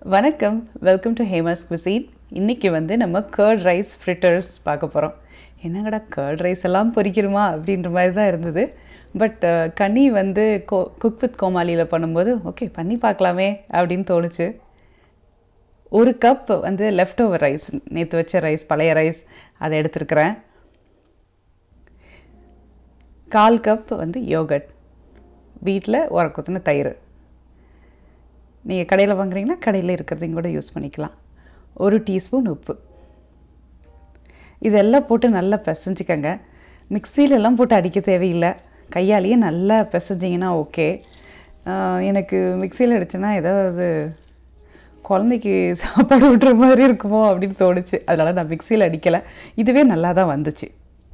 வணக்கம் welcome to Hema's cuisine இன்னைக்கு வந்து நம்ம கர்ட் ரைஸ் ஃப்ரிட்டர்ஸ் பார்க்க போகிறோம் என்னங்கடா கர்ட் ரைஸ் எல்லாம் பொரிக்கணுமா அப்படின்ற மாதிரி தான் இருந்தது பட் கனி வந்து கோ குக் வித் கோமாளியில் பண்ணும்போது ஓகே பண்ணி பார்க்கலாமே அப்படின்னு தோணுச்சு ஒரு கப் வந்து லெஃப்ட் ஓவர் ரைஸ் நேற்று வச்ச ரைஸ் பழைய ரைஸ் அதை எடுத்துருக்கிறேன் கால் கப் வந்து யோகட் வீட்டில் உரக்குத்துன தயிர் நீங்கள் கடையில் வாங்குறீங்கன்னா கடையில் இருக்கிறதையும் கூட யூஸ் பண்ணிக்கலாம் ஒரு டீஸ்பூன் உப்பு இதெல்லாம் போட்டு நல்லா பிசைஞ்சிக்கங்க மிக்சியிலலாம் போட்டு அடிக்க தேவையில்லை கையாலேயே நல்லா பிசைஞ்சிங்கன்னா ஓகே எனக்கு மிக்சியில் அடிச்சேன்னா ஏதாவது குழந்தைக்கு சாப்பாடு விட்டுற மாதிரி இருக்குமோ அப்படின்னு தோணுச்சு அதனால் நான் மிக்சியில் அடிக்கலை இதுவே நல்லா தான் வந்துச்சு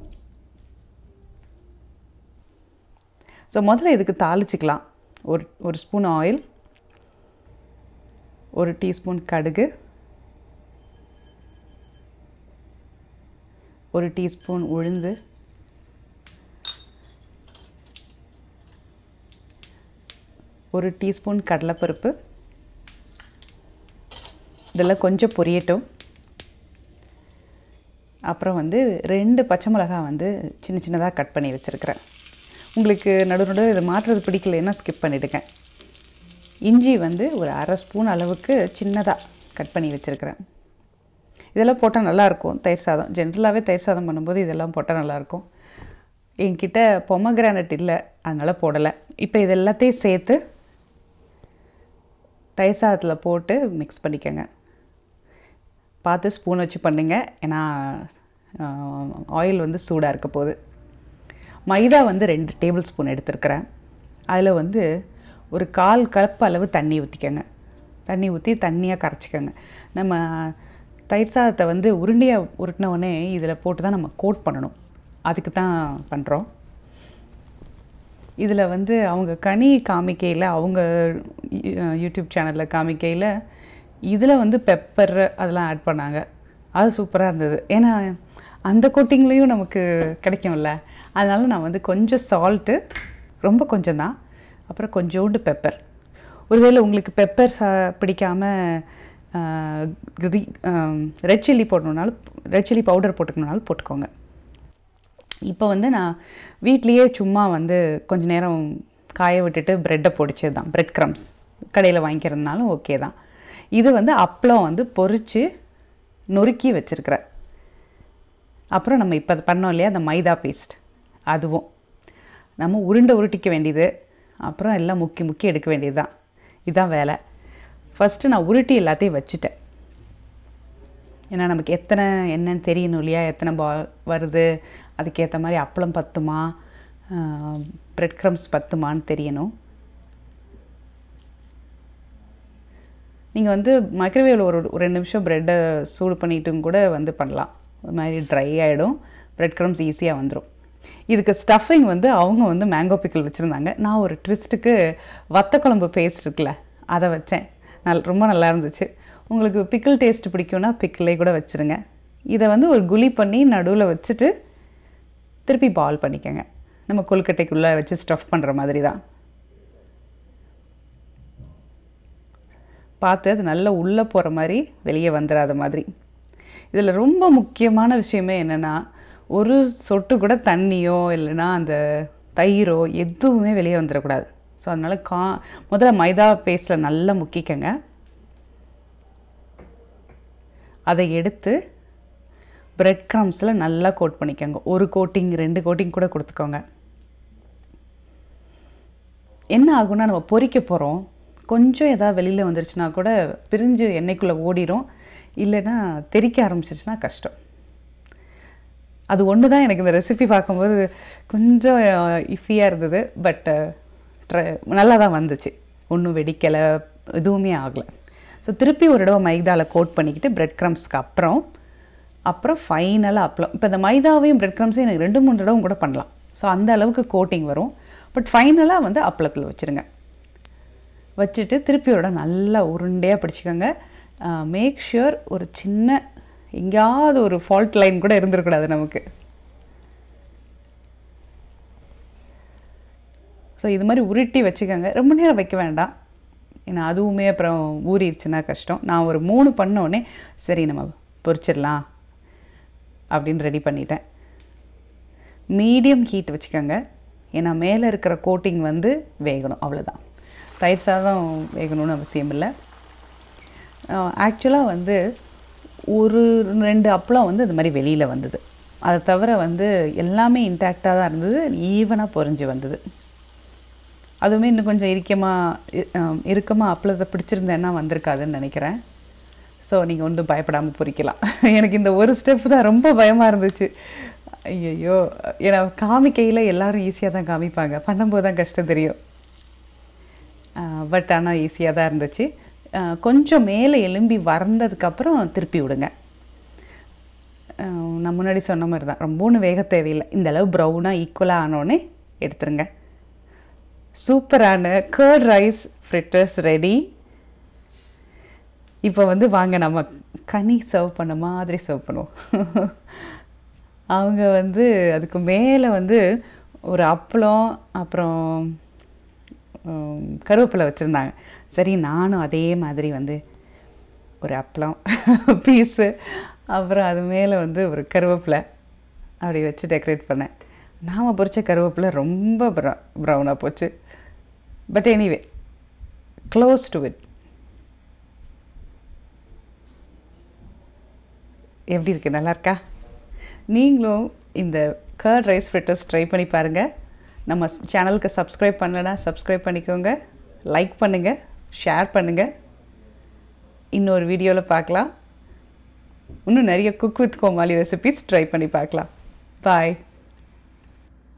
ஸோ முதல்ல இதுக்கு தாளிச்சிக்கலாம் ஒரு ஒரு ஸ்பூன் ஆயில் ஒரு டீஸ்பூன் கடுகு ஒரு டீஸ்பூன் உளுந்து ஒரு டீஸ்பூன் கடலைப்பருப்பு இதெல்லாம் கொஞ்சம் பொரியட்டும் அப்புறம் வந்து ரெண்டு பச்சை மிளகாய் வந்து சின்ன சின்னதாக கட் பண்ணி வச்சுருக்கிறேன் உங்களுக்கு நடு நடு இதை மாற்றுறது பிடிக்கலைன்னா ஸ்கிப் பண்ணிவிடுங்க இஞ்சி வந்து ஒரு அரை ஸ்பூன் அளவுக்கு சின்னதாக கட் பண்ணி வச்சுருக்கிறேன் இதெல்லாம் போட்டால் நல்லாயிருக்கும் தயிர் சாதம் ஜென்ரலாகவே தயிர் சாதம் பண்ணும்போது இதெல்லாம் போட்டால் நல்லாயிருக்கும் என்கிட்ட பொமக்ரானட் இல்லை அதனால் போடலை இப்போ இது எல்லாத்தையும் சேர்த்து தயிர் சாதத்தில் போட்டு மிக்ஸ் பண்ணிக்கோங்க பார்த்து ஸ்பூன் வச்சு பண்ணுங்க ஏன்னா ஆயில் வந்து சூடாக இருக்க போகுது மைதா வந்து ரெண்டு டேபிள் ஸ்பூன் எடுத்துருக்கிறேன் அதில் வந்து ஒரு கால் கப் அளவு தண்ணி ஊற்றிக்கோங்க தண்ணி ஊற்றி தண்ணியாக கரைச்சிக்கோங்க நம்ம தயிர் சாதத்தை வந்து உருண்டையாக உருட்டினவுடனே இதில் போட்டு தான் நம்ம கோட் பண்ணணும் அதுக்கு தான் பண்ணுறோம் இதில் வந்து அவங்க கனி காமிக்கையில் அவங்க யூடியூப் சேனலில் காமிக்கையில் இதில் வந்து பெப்பர் அதெல்லாம் ஆட் பண்ணாங்க அது சூப்பராக இருந்தது ஏன்னா அந்த கோட்டிங்லேயும் நமக்கு கிடைக்கும்ல அதனால் நான் வந்து கொஞ்சம் சால்ட்டு ரொம்ப கொஞ்சம் தான் அப்புறம் கொஞ்சோண்டு பெப்பர் ஒருவேளை உங்களுக்கு பெப்பர் சா பிடிக்காமல் ரெட் சில்லி போடணுன்னாலும் ரெட் சில்லி பவுடர் போட்டுக்கணுனாலும் போட்டுக்கோங்க இப்போ வந்து நான் வீட்லேயே சும்மா வந்து கொஞ்ச நேரம் காய விட்டுட்டு ப்ரெட்டை பொடிச்சது தான் ப்ரெட் க்ரம்ஸ் கடையில் வாங்கிக்கிறதுனாலும் ஓகே தான் இது வந்து அப்பளம் வந்து பொறிச்சு நொறுக்கி வச்சுருக்கிறேன் அப்புறம் நம்ம இப்போ பண்ணோம் இல்லையா அந்த மைதா பேஸ்ட் அதுவும் நம்ம உருண்டை உருட்டிக்க வேண்டியது அப்புறம் எல்லாம் முக்கி முக்கி எடுக்க வேண்டியது தான் இதுதான் வேலை ஃபஸ்ட்டு நான் உருட்டி எல்லாத்தையும் வச்சுட்டேன் ஏன்னா நமக்கு எத்தனை என்னன்னு தெரியணும் இல்லையா எத்தனை பா வருது அதுக்கேற்ற மாதிரி அப்பளம் பத்துமா ப்ரெட் க்ரம்ஸ் பத்துமான்னு தெரியணும் நீங்கள் வந்து மைக்ரோவேவில் ஒரு ஒரு ரெண்டு நிமிஷம் ப்ரெட்டை சூடு பண்ணிட்டும் கூட வந்து பண்ணலாம் ஒரு மாதிரி ட்ரை ஆகிடும் ப்ரெட் க்ரம்ஸ் ஈஸியாக வந்துடும் இதுக்கு ஸ்டஃபிங் வந்து அவங்க வந்து மேங்கோ பிக்கிள் வச்சுருந்தாங்க நான் ஒரு ட்விஸ்ட்டுக்கு வத்த குழம்பு பேஸ்ட் இருக்குல்ல அதை வச்சேன் நல் ரொம்ப நல்லா இருந்துச்சு உங்களுக்கு பிக்கிள் டேஸ்ட் பிடிக்கும்னா பிக்கிளே கூட வச்சுருங்க இதை வந்து ஒரு குழி பண்ணி நடுவில் வச்சுட்டு திருப்பி பால் பண்ணிக்கோங்க நம்ம கொழுக்கட்டைக்குள்ளே வச்சு ஸ்டஃப் பண்ணுற மாதிரி தான் பார்த்து அது நல்லா உள்ளே போகிற மாதிரி வெளியே வந்துடாத மாதிரி இதில் ரொம்ப முக்கியமான விஷயமே என்னென்னா ஒரு சொட்டு கூட தண்ணியோ இல்லைன்னா அந்த தயிரோ எதுவுமே வெளியே வந்துடக்கூடாது ஸோ அதனால் கா முதல்ல மைதா பேஸ்ட்டில் நல்லா முக்கிக்கங்க அதை எடுத்து ப்ரெட் க்ரம்ஸில் நல்லா கோட் பண்ணிக்கோங்க ஒரு கோட்டிங் ரெண்டு கோட்டிங் கூட கொடுத்துக்கோங்க என்ன ஆகும்னா நம்ம பொரிக்க போகிறோம் கொஞ்சம் எதாவது வெளியில் வந்துருச்சுன்னா கூட பிரிஞ்சு எண்ணெய்க்குள்ளே ஓடிடும் இல்லைன்னா தெறிக்க ஆரம்பிச்சிருச்சுன்னா கஷ்டம் அது ஒன்று தான் எனக்கு இந்த ரெசிபி பார்க்கும்போது கொஞ்சம் இஃபியாக இருந்தது பட் ட்ரை நல்லா தான் வந்துச்சு ஒன்றும் வெடிக்கலை எதுவுமே ஆகலை ஸோ திருப்பி ஒரு தடவை மைதாவில் கோட் பண்ணிக்கிட்டு ப்ரெட் க்ரம்ஸ்க்கு அப்புறம் அப்புறம் ஃபைனலாக அப்பளம் இப்போ இந்த மைதாவையும் ப்ரெட் க்ரம்ஸையும் எனக்கு ரெண்டு மூணு தடவை கூட பண்ணலாம் ஸோ அந்த அளவுக்கு கோட்டிங் வரும் பட் ஃபைனலாக வந்து அப்பளத்தில் வச்சுருங்க வச்சுட்டு திருப்பி ஒரு இடம் நல்லா உருண்டையாக பிடிச்சிக்கோங்க மேக் ஷுர் ஒரு சின்ன எங்கேயாவது ஒரு ஃபால்ட் லைன் கூட இருந்துருக்கூடாது நமக்கு ஸோ இது மாதிரி உருட்டி வச்சுக்கோங்க ரொம்ப நேரம் வைக்க வேண்டாம் ஏன்னா அதுவுமே அப்புறம் ஊறிடுச்சுன்னா கஷ்டம் நான் ஒரு மூணு பண்ணோடனே சரி நம்ம பொரிச்சிடலாம் அப்படின்னு ரெடி பண்ணிட்டேன் மீடியம் ஹீட் வச்சுக்கோங்க ஏன்னா மேலே இருக்கிற கோட்டிங் வந்து வேகணும் அவ்வளோதான் தயிர் சாதம் வேகணும்னு அவசியம் இல்லை ஆக்சுவலாக வந்து ஒரு ரெண்டு அப்பளம் வந்து இந்த மாதிரி வெளியில் வந்தது அதை தவிர வந்து எல்லாமே இன்டாக்டாக தான் இருந்தது ஈவனாக பொரிஞ்சு வந்தது அதுவுமே இன்னும் கொஞ்சம் இறுக்கமாக இறுக்கமாக அப்பளத்தை பிடிச்சிருந்தேன்னா வந்திருக்காதுன்னு நினைக்கிறேன் ஸோ நீங்கள் ஒன்றும் பயப்படாமல் பொரிக்கலாம் எனக்கு இந்த ஒரு ஸ்டெப் தான் ரொம்ப பயமாக இருந்துச்சு ஐயையோ ஏன்னா காமிக்கையில் எல்லாரும் ஈஸியாக தான் காமிப்பாங்க பண்ணும்போது தான் கஷ்டம் தெரியும் பட் ஆனால் ஈஸியாக தான் இருந்துச்சு அஹ் கொஞ்சம் மேலே எலும்பி வறந்ததுக்கப்புறம் திருப்பி விடுங்க அஹ் நான் முன்னாடி சொன்ன மாதிரி தான் ரொம்ப ஒன்றும் வேக தேவையில்லை இந்த அளவு ப்ரௌனாக ஈக்குவலாக ஆனோடனே எடுத்துருங்க சூப்பரான கர்ட் ரைஸ் ஃப்ரிட்டர்ஸ் ரெடி இப்போ வந்து வாங்க நம்ம கனி சர்வ் பண்ண மாதிரி சர்வ் பண்ணுவோம் அவங்க வந்து அதுக்கு மேலே வந்து ஒரு அப்பளம் அப்புறம் உம், கருவேப்பிலை வச்சுருந்தாங்க சரி நானும் அதே மாதிரி வந்து ஒரு அப்பளம் பீஸு அப்புறம் அது மேலே வந்து ஒரு கருவேப்பிலை அப்படி வச்சு டெக்கரேட் பண்ணேன் நாம் பொரிச்ச கருவேப்பிலை ரொம்ப ப்ர ப்ரௌனாக போச்சு but anyway close to it எப்படி இருக்கு நல்லா இருக்கா நீங்களும் இந்த கர்ட் ரைஸ் ஃப்ரிட்டர்ஸ் ட்ரை பண்ணி பாருங்கள் நம்ம சேனலுக்கு சப்ஸ்கிரைப் பண்ணலனா சப்ஸ்கிரைப் பண்ணிக்கோங்க லைக் பண்ணுங்கள் ஷேர் பண்ணுங்கள் இன்னொரு வீடியோவில் பார்க்கலாம் இன்னும் நிறைய cook with Comali recipes try பண்ணி பார்க்கலாம் பாய்